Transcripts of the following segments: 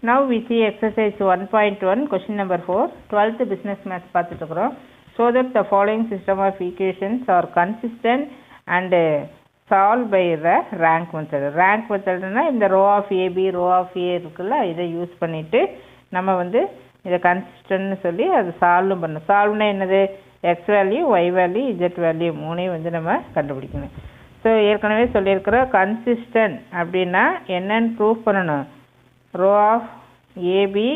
Now we see exercise 1.1 question number 4 12th business maths பார்த்துட்டு இருக்கிறோம் so that the following system of equations are consistent and uh, solved by the rank method rank methodனா இந்த row of AB row of A இருக்குல்ல இதை use பண்ணிட்டு நம்ம வந்து இதை கன்சிஸ்டன்ட்னு சொல்லி அது சால்வும் பண்ணணும் சால்வ்னா என்னது X value Y value Z value மூணையும் வந்து நம்ம கண்டுபிடிக்கணும் ஸோ ஏற்கனவே சொல்லியிருக்கிறோம் கன்சிஸ்டன்ட் அப்படின்னா என்னன்னு ப்ரூவ் பண்ணணும் rho of A B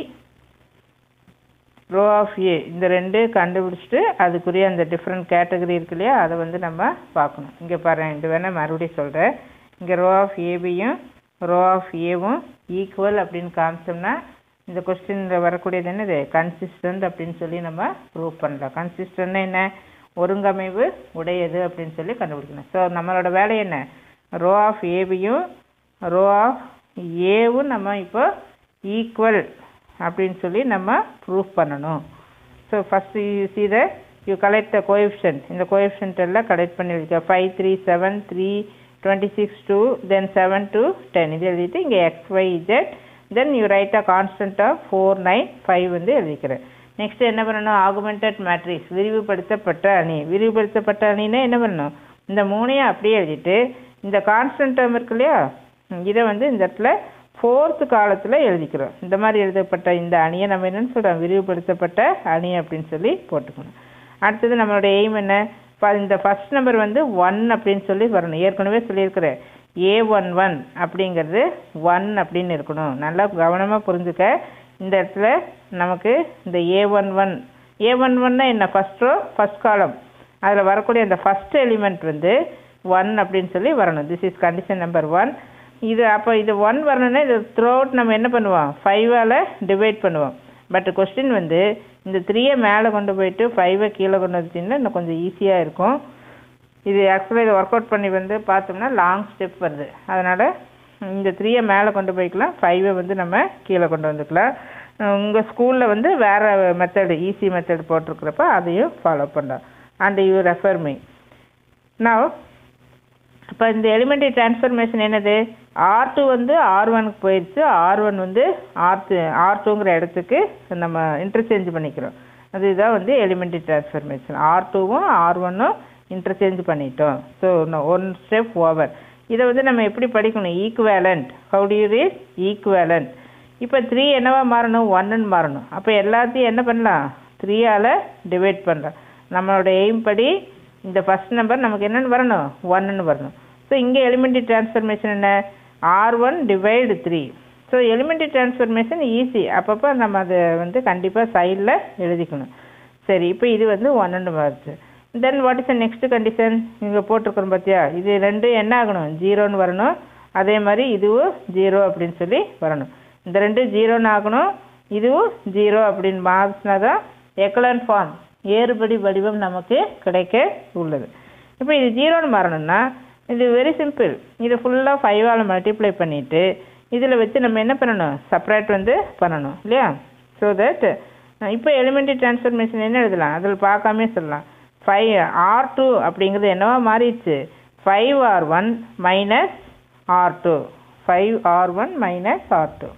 rho of A இந்த ரெண்டு கண்டுபிடிச்சிட்டு அதுக்குரிய அந்த டிஃப்ரெண்ட் கேட்டகரி இருக்கு இல்லையா அதை வந்து நம்ம பார்க்கணும் இங்கே பாருங்க இது வேணால் மறுபடியும் சொல்கிறேன் இங்கே ரோ ஆஃப் ஏபியும் ரோ ஆஃப் ஏவும் ஈக்குவல் அப்படின்னு காமிச்சோம்னா இந்த கொஸ்டினில் வரக்கூடியது என்னது கன்சிஸ்டன்ட் அப்படின்னு சொல்லி நம்ம ப்ரூவ் பண்ணலாம் கன்சிஸ்டன்ட்னா என்ன ஒருங்கமைவு உடையது அப்படின்னு சொல்லி கண்டுபிடிக்கணும் ஸோ நம்மளோட வேலை என்ன ரோ ஆஃப் ஏபியும் ரோ ஆஃப் ஏவும் நம்ம இப்போ ஈக்குவல் அப்படின்னு சொல்லி நம்ம ப்ரூஃப் பண்ணணும் so first you see the you collect the coefficient இந்த கோஎஃபிஷியன்ட் எல்லாம் கலெக்ட் பண்ணி வச்சுக்க five three seven three twenty six two then seven two ten இது எழுதிட்டு இங்கே X Y Z then you write a constant of four nine five வந்து எழுதிக்கிறேன் next என்ன பண்ணணும் ஆகுமெண்டட் மேட்ரிக்ஸ் விரிவுபடுத்தப்பட்ட அணி விரிவுபடுத்தப்பட்ட அணின்னா என்ன பண்ணணும் இந்த மூணையும் அப்படியே எழுதிட்டு இந்த கான்ஸ்டன்ட் டேர்ம் இருக்கு இல்லையா இதை வந்து இந்த இடத்துல ஃபோர்த்து காலத்தில் எழுதிக்கிறோம் இந்த மாதிரி எழுதப்பட்ட இந்த அணியை நம்ம என்னன்னு சொல்கிறோம் விரிவுபடுத்தப்பட்ட அணி அப்படின்னு சொல்லி போட்டுக்கணும் அடுத்தது நம்மளோட எய்ம் என்ன இப்போ இந்த ஃபஸ்ட் நம்பர் வந்து ஒன் அப்படின்னு சொல்லி வரணும் ஏற்கனவே சொல்லியிருக்கிறேன் ஏ ஒன் ஒன் அப்படிங்கிறது ஒன் அப்படின்னு இருக்கணும் நல்லா கவனமாக புரிஞ்சுக்க இந்த இடத்துல நமக்கு இந்த A one one A one ஒன்னா என்ன ஃபஸ்ட் ரோ ஃபஸ்ட் காலம் அதில் வரக்கூடிய அந்த ஃபஸ்ட் எலிமெண்ட் வந்து ஒன் அப்படின்னு சொல்லி வரணும் this is condition number one இது அப்போ இது ஒன் வரணும்னா இது த்ரூ அவுட் நம்ம என்ன பண்ணுவோம் ஃபைவால் டிவைட் பண்ணுவோம் பட் கொஸ்டின் வந்து இந்த த்ரீயை மேலே கொண்டு போயிட்டு ஃபைவை கீழே கொண்டு வந்துட்டிங்கன்னா இன்னும் கொஞ்சம் ஈஸியாக இருக்கும் இது ஆக்சுவலாக இதை ஒர்க் அவுட் பண்ணி வந்து பார்த்தோம்னா லாங் ஸ்டெப் வருது அதனால் இந்த த்ரீயை மேலே கொண்டு போய்க்கலாம் ஃபைவை வந்து நம்ம கீழே கொண்டு வந்துக்கலாம் உங்கள் ஸ்கூலில் வந்து வேறு மெத்தடு ஈஸி மெத்தட் போட்டிருக்கிறப்ப அதையும் ஃபாலோ பண்ணலாம் அண்ட் யூ ரெஃபர் மீ நான் இப்போ இந்த எலிமெண்ட்ரி டிரான்ஸ்ஃபர்மேஷன் என்னது ஆர் டூ வந்து ஆர் ஒனுக்கு போயிடுச்சு ஆர் ஒன் வந்து ஆர் டூ ஆர் டூங்கிற இடத்துக்கு நம்ம இன்டர்சேஞ்ச் பண்ணிக்கிறோம் அதுதான் வந்து எலிமெண்ட்ரி டிரான்ஸ்ஃபர்மேஷன் ஆர் டூவும் ஆர் ஒன்னும் இன்டர்சேஞ்ச் பண்ணிட்டோம் ஸோ ஒன் ஸ்டெப் ஓவர் இதை வந்து நம்ம எப்படி படிக்கணும் equivalent how do you read equivalent இப்போ த்ரீ என்னவா மாறணும் ஒன்னுன்னு மாறணும் அப்போ எல்லாத்தையும் என்ன பண்ணலாம் த்ரீயால் டிவைட் பண்ணலாம் நம்மளோட எய்ம் படி இந்த ஃபஸ்ட் நம்பர் நமக்கு என்னென்னு வரணும் ஒன்னுன்னு வரணும் ஸோ இங்கே எலிமெண்ட்ரி டிரான்ஸ்ஃபர்மேஷன் என்ன R one divide three so elementary transformation easy அப்பப்போ நம்ம அதை வந்து கண்டிப்பாக சைடில் எழுதிக்கணும் சரி இப்போ இது வந்து ஒன்னுன்னு வருது then what is the next condition இங்கே போட்டிருக்கிறோம் பார்த்தியா இது ரெண்டும் என்ன ஆகணும் ஜீரோன்னு வரணும் அதே மாதிரி இதுவும் ஜீரோ அப்படின்னு சொல்லி வரணும் இந்த ரெண்டும் ஜீரோன்னு ஆகணும் இதுவும் ஜீரோ அப்படின்னு மாறினா தான் எக்கலன் ஃபார்ம் ஏறுபடி வடிவம் நமக்கு கிடைக்க உள்ளது இப்போ இது ஜீரோன்னு மாறணும்னா இது வெரி சிம்பிள் இது ஃபுல்லாக ஃபைவால் மல்டிப்ளை பண்ணிவிட்டு இதில் வச்சு நம்ம என்ன பண்ணணும் செப்பரேட் வந்து பண்ணணும் இல்லையா ஸோ தட் இப்போ எலிமெண்ட்ரி டிரான்ஸ்ஃபர்மேஷன் என்ன எழுதலாம் அதில் பார்க்காமே சொல்லலாம் ஃபைவ் ஆர் டூ அப்படிங்கிறது என்னவா மாறிடுச்சு five R one minus R two five R one minus R two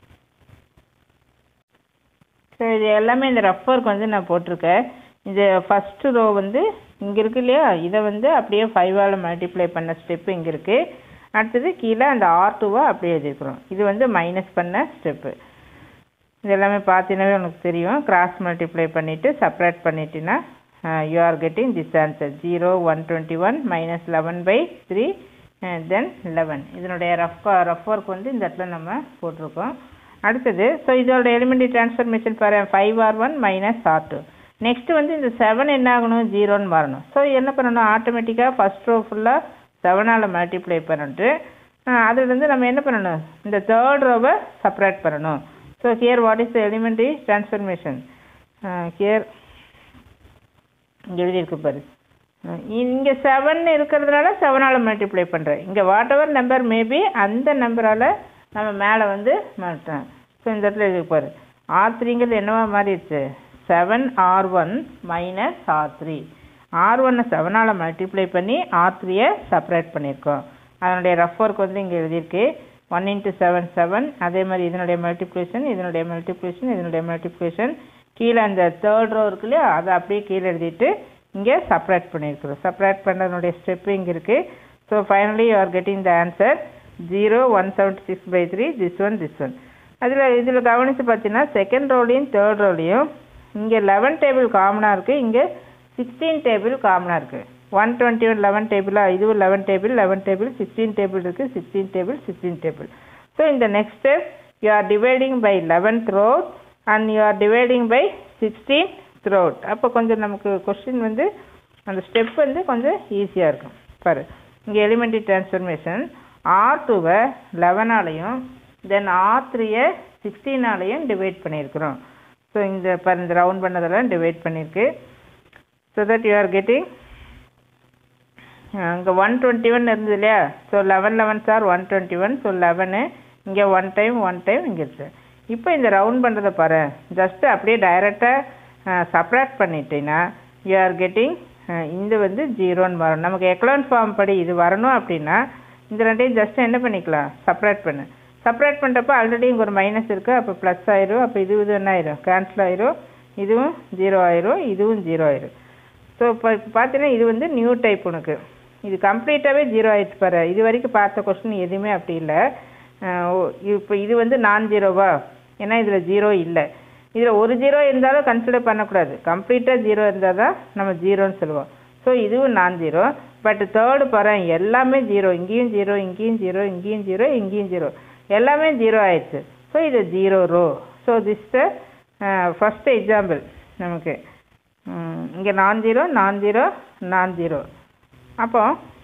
so இது எல்லாமே இந்த ரஃப் ஒர்க் வந்து நான் போட்டிருக்கேன் இந்த ஃபஸ்ட்டு ரோ வந்து இங்கே இருக்கு இல்லையா இதை வந்து அப்படியே ஃபைவால் மல்டிப்ளை பண்ண ஸ்டெப்பு இங்கே இருக்குது அடுத்தது கீழே அந்த ஆர் டூவை அப்படியே எழுதியிருக்கிறோம் இது வந்து மைனஸ் பண்ண ஸ்டெப்பு இது எல்லாமே பார்த்தீங்கன்னாவே உனக்கு தெரியும் கிராஸ் மல்டிப்ளை பண்ணிவிட்டு செப்பரேட் பண்ணிட்டீங்கன்னா you are getting this answer zero one twenty one minus eleven by three then eleven இதனுடைய ரஃப் ரஃப் ஒர்க் வந்து இந்த இடத்துல நம்ம போட்டிருக்கோம் அடுத்தது ஸோ இதோட எலிமெண்ட்ரி டிரான்ஸ்ஃபர்மேஷன் பாரு five R one minus R two next வந்து இந்த செவன் என்ன ஆகணும் ஜீரோன்னு மாறணும் ஸோ என்ன பண்ணணும் ஆட்டோமேட்டிக்காக ஃபஸ்ட் ரோ ஃபுல்லாக செவனால் மல்டிப்ளை பண்ணிட்டு அதுலேருந்து நம்ம என்ன பண்ணணும் இந்த தேர்ட் ரோவை செப்பரேட் பண்ணணும் so here what is the elementary transformation here இங்கே எழுதியிருக்கு பாரு இங்கே செவன் இருக்கிறதுனால செவனால் மல்டிப்ளை பண்ணுறேன் இங்கே வாட் எவர் நம்பர் மேபி அந்த நம்பரால் நம்ம மேலே வந்து மாட்டோம் ஸோ இந்த இடத்துல எழுதி பாரு ஆர் த்ரீங்கிறது என்னவா மாறிடுச்சு seven R one minus R three R ஒன்னை செவனால் மல்டிப்ளை பண்ணி ஆர் த்ரீயை செப்பரேட் பண்ணியிருக்கோம் அதனுடைய ரஃப் ஒர்க் வந்து இங்கே எழுதியிருக்கு ஒன் இன்ட்டு செவன் செவன் அதே மாதிரி இதனுடைய மல்டிப்ளிகேஷன் இதனுடைய மல்டிப்ளிகேஷன் இதனுடைய மல்டிப்ளிகேஷன் கீழே அந்த தேர்ட் ரோ இருக்கு இல்லையா அதை அப்படியே கீழே எழுதிட்டு இங்கே செப்பரேட் பண்ணியிருக்கிறோம் செப்பரேட் பண்ணுறதுனுடைய ஸ்டெப்பு இங்கே இருக்குது so finally you are getting the answer zero one seventy six by three this one this one அதில் இதில் கவனித்து பார்த்தீங்கன்னா செகண்ட் ரோலையும் தேர்ட் ரோலையும் இங்கே லெவன் டேபிள் காமனாக இருக்குது இங்கே சிக்ஸ்டீன் டேபிள் காமனாக இருக்குது ஒன் டுவெண்ட்டி ஒன் லெவன் டேபிளாக இதுவும் eleven table eleven table sixteen table இருக்குது sixteen table sixteen table so இந்த next step you are dividing by eleven throughout and you are dividing by sixteen throughout அப்போ கொஞ்சம் நமக்கு question வந்து அந்த step வந்து கொஞ்சம் ஈஸியாக இருக்கும் பாரு இங்கே எலிமெண்ட்ரி டிரான்ஸ்ஃபர்மேஷன் ஆர் டூவை லெவனாலையும் தென் ஆர் த்ரீயை சிக்ஸ்டீனாலையும் டிவைட் பண்ணியிருக்கிறோம் ஸோ இந்த பாரு இந்த ரவுண்ட் பண்ணதெல்லாம் டிவைட் பண்ணியிருக்கு so that you are getting அங்கே ஒன் டுவெண்ட்டி ஒன் இருந்தது இல்லையா so eleven eleven sir one twenty one so லெவனு இங்கே ஒன் டைம் ஒன் டைம் இங்கே இருக்குது இப்போ இந்த ரவுண்ட் பண்ணுறதை பாரு ஜஸ்ட்டு அப்படியே டைரெக்டாக சப்ராக்ட் பண்ணிட்டீங்கன்னா யூ ஆர் கெட்டிங் இந்த வந்து ஜீரோன்னு வரும் நமக்கு எக்லான் ஃபார்ம் படி இது வரணும் அப்படின்னா இந்த ரெண்டையும் ஜஸ்ட் என்ன பண்ணிக்கலாம் செப்பரேட் பண்ணு செப்பரேட் பண்ணுறப்ப ஆல்ரெடி இங்கே ஒரு மைனஸ் இருக்குது அப்போ ப்ளஸ் ஆயிரும் அப்போ இது இது என்ன ஆயிரும் கேன்சல் ஆயிரும் இதுவும் ஜீரோ ஆயிரும் இதுவும் ஜீரோ ஆயிரும் ஸோ இப்போ பார்த்தீங்கன்னா இது வந்து நியூ டைப் உனக்கு இது கம்ப்ளீட்டாகவே ஜீரோ ஆயிடுச்சு பாரு இது வரைக்கும் பார்த்த கொஸ்டின் எதுவுமே அப்படி இல்லை இப்போ இது வந்து நான் ஜீரோவா ஏன்னா இதில் ஜீரோ இல்லை இதில் ஒரு ஜீரோ இருந்தாலும் கன்சிடர் பண்ணக்கூடாது கம்ப்ளீட்டாக ஜீரோ இருந்தால் தான் நம்ம ஜீரோன்னு சொல்லுவோம் ஸோ இதுவும் நான் ஜீரோ பட் தேர்டு பாரு எல்லாமே ஜீரோ இங்கேயும் ஜீரோ இங்கேயும் ஜீரோ இங்கேயும் ஜீரோ இங்கேயும் ஜீரோ எல்லாமே ஜீரோ ஆயிடுச்சு ஸோ இது zero row so this the first example நமக்கு இங்கே நான் ஜீரோ நான் ஜீரோ நான் ஜீரோ அப்போ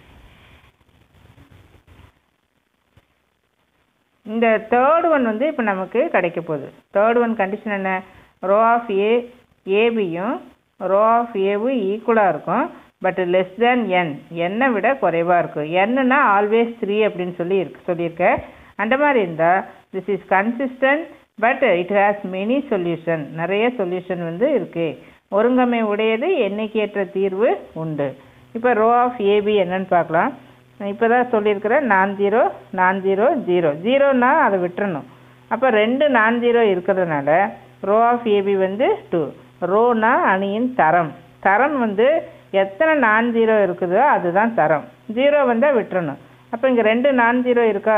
இந்த தேர்ட் ஒன் வந்து இப்போ நமக்கு கிடைக்க போகுது தேர்ட் ஒன் கண்டிஷன் என்ன ரோ ஆஃப் ஏ ஏபியும் ரோ ஆஃப் ஏவும் ஈக்குவலாக இருக்கும் பட் லெஸ் தேன் என் என்னை விட குறைவாக இருக்கும் என்னன்னா ஆல்வேஸ் த்ரீ அப்படின்னு சொல்லி இருக்கு சொல்லியிருக்கேன் அந்த மாதிரி இருந்தால் this is consistent but it has many solution நிறைய சொல்யூஷன் வந்து இருக்குது ஒருங்கமை உடையது எண்ணிக்கையற்ற தீர்வு உண்டு இப்போ ரோ ஆஃப் ஏபி என்னன்னு பார்க்கலாம் இப்போ தான் சொல்லியிருக்கிறேன் நான் ஜீரோ நான் ஜீரோ ஜீரோ ஜீரோன்னா அதை விட்டுறணும் அப்போ ரெண்டு நான் ஜீரோ இருக்கிறதுனால ரோ ஆஃப் ஏபி வந்து டூ ரோனா அணியின் தரம் தரம் வந்து எத்தனை நான் ஜீரோ இருக்குதோ அதுதான் தரம் ஜீரோ வந்தால் விட்டுறணும் அப்போ இங்கே ரெண்டு நான் ஜீரோ இருக்கா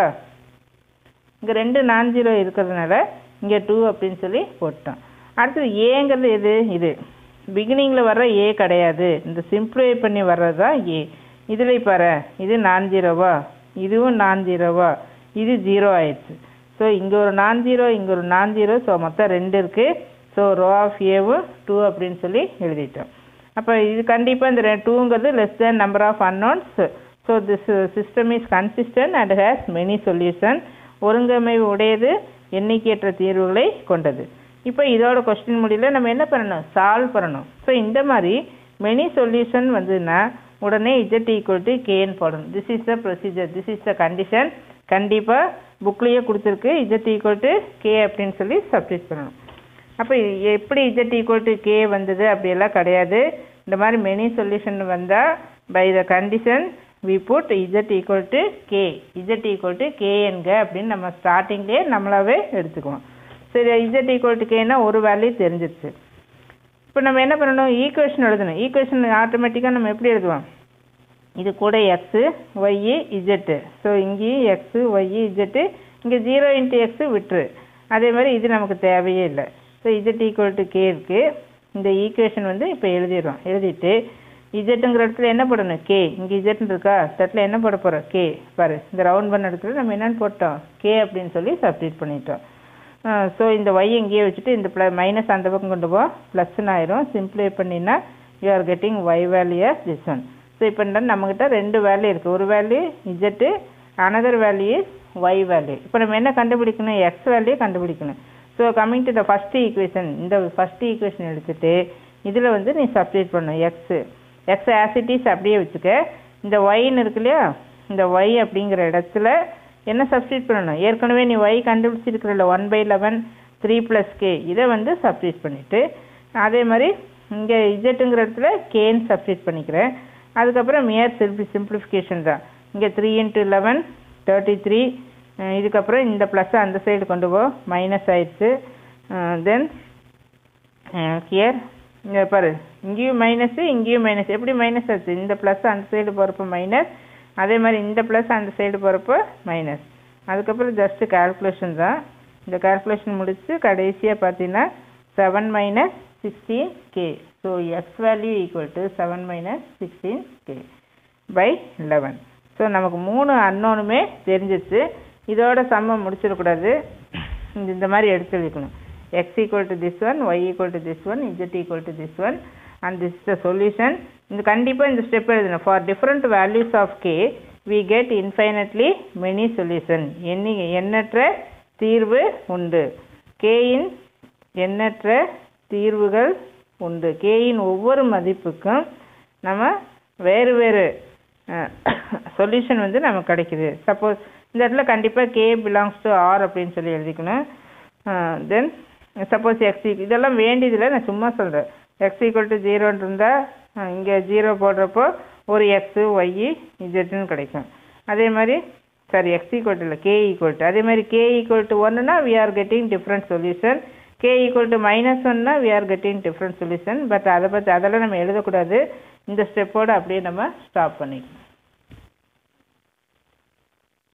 இங்கே ரெண்டு நான் ஜீரோ இருக்கிறதுனால இங்கே டூ அப்படின்னு சொல்லி போட்டோம் அடுத்தது ஏங்கிறது எது இது பிகினிங்கில் வர்ற ஏ கிடையாது இந்த சிம்பிளிஃபை பண்ணி வர்றது தான் ஏ இதில் பாரு இது நான் ஜீரோவா இதுவும் நான் ஜீரோவா இது ஜீரோ ஆயிடுச்சு ஸோ இங்கே ஒரு நான் ஜீரோ இங்கே ஒரு நான் ஜீரோ ஸோ மொத்தம் ரெண்டு இருக்குது ஸோ ரோ ஆஃப் ஏவும் டூ அப்படின்னு சொல்லி எழுதிட்டோம் அப்போ இது கண்டிப்பாக இந்த டூங்கிறது less than number of unknowns so this system is consistent and has many solution ஒருங்கமை உடையது எண்ணிக்கையற்ற தீர்வுகளை கொண்டது இப்போ இதோட கொஸ்டின் முடியல நம்ம என்ன பண்ணணும் சால்வ் பண்ணணும் ஸோ இந்த மாதிரி மெனி சொல்யூஷன் வந்ததுன்னா உடனே இஜெட் ஈக்குவல் டு கேன்னு போடணும் this is the procedure this is the condition கண்டிப்பாக புக்லேயே கொடுத்துருக்கு இஜெட் ஈக்குவல் டு கே அப்படின்னு சொல்லி சப்ஸ்டிட் பண்ணணும் அப்போ எப்படி இஜெட் ஈக்குவல் டு கே வந்தது அப்படியெல்லாம் கிடையாது இந்த மாதிரி மெனி சொல்யூஷன் வந்தால் by the condition we put z equal to k z equal to k என்க அப்படின்னு நம்ம ஸ்டார்டிங்லேயே நம்மளாவே எடுத்துக்குவோம் சரி இஜெட் ஈக்குவல் டு கேனா ஒரு வேல்யூ தெரிஞ்சிருச்சு இப்போ நம்ம என்ன பண்ணணும் ஈக்குவேஷன் எழுதணும் ஈக்குவேஷன் ஆட்டோமேட்டிக்காக நம்ம எப்படி எழுதுவோம் இது கூட எக்ஸு ஒய்யு இஜெட்டு ஸோ இங்கேயும் எக்ஸு ஒய்யு இஜெட்டு இங்கே ஜீரோ இன்ட்டு எக்ஸு விட்டுரு அதே மாதிரி இது நமக்கு தேவையே இல்லை so z equal to k இருக்குது இந்த ஈக்குவேஷன் வந்து இப்போ எழுதிடுறோம் எழுதிட்டு இஜெட்டுங்கிற இடத்துல என்ன போடணும் கே இங்கே இஜெட்னு இருக்கா தட்டில் என்ன போட போகிறோம் கே பாரு இந்த ரவுண்ட் பண்ண இடத்துல நம்ம என்னென்னு போட்டோம் கே அப்படின்னு சொல்லி சப்ஸ்டிட் பண்ணிட்டோம் ஸோ இந்த ஒய் இங்கேயே வச்சுட்டு இந்த ப்ள மைனஸ் அந்த பக்கம் கொண்டு போ ப்ளஸ்ன்னு ஆயிரும் சிம்பிளை பண்ணினா you are getting y value this one so இப்போ நம்மக்கிட்ட ரெண்டு வேல்யூ இருக்குது ஒரு value z another value is y value இப்போ நம்ம என்ன கண்டுபிடிக்கணும் எக்ஸ் வேல்யூ கண்டுபிடிக்கணும் so coming to the first equation இந்த ஃபஸ்ட் ஈக்குவேஷன் எடுத்துட்டு இதில் வந்து நீ சப்ஸ்டியூட் பண்ணணும் எக்ஸு எக்ஸ் ஆசிட்டிஸ் அப்படியே வச்சுக்க இந்த ஒய்ன்னு இருக்கு இல்லையா இந்த ஒய் அப்படிங்கிற இடத்துல என்ன சப்ஸ்டியூட் பண்ணணும் ஏற்கனவே நீ ஒய் கண்டுபிடிச்சிருக்கிறல்ல one by eleven three plus k இதை வந்து சப்ஸ்டியூட் பண்ணிவிட்டு அதே மாதிரி இங்கே இஜெட்டுங்கிற இடத்துல கேன்னு சப்ஸ்டியூட் பண்ணிக்கிறேன் அதுக்கப்புறம் மியர் சிம்பிள் சிம்பிளிஃபிகேஷன் தான் இங்கே three into eleven thirty three uh இதுக்கப்புறம் இந்த ப்ளஸ்ஸை அந்த சைடு கொண்டு போ மைனஸ் ஆயிடுச்சு தென் ஹியர் இங்கே பாரு இங்கேயும் மைனஸு இங்கேயும் மைனஸ் எப்படி மைனஸ் ஆச்சு இந்த ப்ளஸ் அந்த சைடு போகிறப்ப மைனஸ் அதே மாதிரி இந்த ப்ளஸ் அந்த சைடு போகிறப்போ மைனஸ் அதுக்கப்புறம் ஜஸ்ட்டு கால்குலேஷன் தான் இந்த கால்குலேஷன் முடிச்சு கடைசியாக பார்த்தீங்கன்னா seven minus sixteen k so x value equal to seven minus sixteen k by eleven so நமக்கு மூணு அன்னோனுமே தெரிஞ்சிச்சு இதோட சம்மம் முடிச்சிடக்கூடாது இந்த இந்த மாதிரி எடுத்து வைக்கணும் x equal to this one y equal to this one z equal to this one and this the solution இந்த கண்டிப்பாக இந்த ஸ்டெப் எழுதணும் for different values of k we get infinitely many solution எண்ணி எண்ணற்ற தீர்வு உண்டு கேயின் எண்ணற்ற தீர்வுகள் உண்டு கேயின் ஒவ்வொரு மதிப்புக்கும் நம்ம வேறு வேறு சொல்யூஷன் வந்து நமக்கு கிடைக்குது சப்போஸ் இந்த இடத்துல கண்டிப்பாக கே பிலாங்ஸ் டு ஆர் அப்படின்னு சொல்லி எழுதிக்கணும் தென் சப்போஸ் எக்ஸ் இதெல்லாம் வேண்டியதில்லை நான் சும்மா சொல்கிறேன் எக்ஸ் ஈக்குவல் டு ஜீரோன்னு இருந்தால் இங்கே ஜீரோ போடுறப்போ ஒரு எக்ஸு ஒய்இ இஜெட்னு கிடைக்கும் அதே மாதிரி சாரி எக்ஸ் ஈக்குவல் டு இல்லை கே ஈக்குவல் டு அதே மாதிரி கே ஈக்குவல் டு ஒன்றுனா we are getting different solution k equal to minus ஒன்னா we are getting different solution but அதை பற்றி அதெல்லாம் நம்ம எழுதக்கூடாது இந்த ஸ்டெப்போடு அப்படியே நம்ம ஸ்டாப் பண்ணிக்கணும்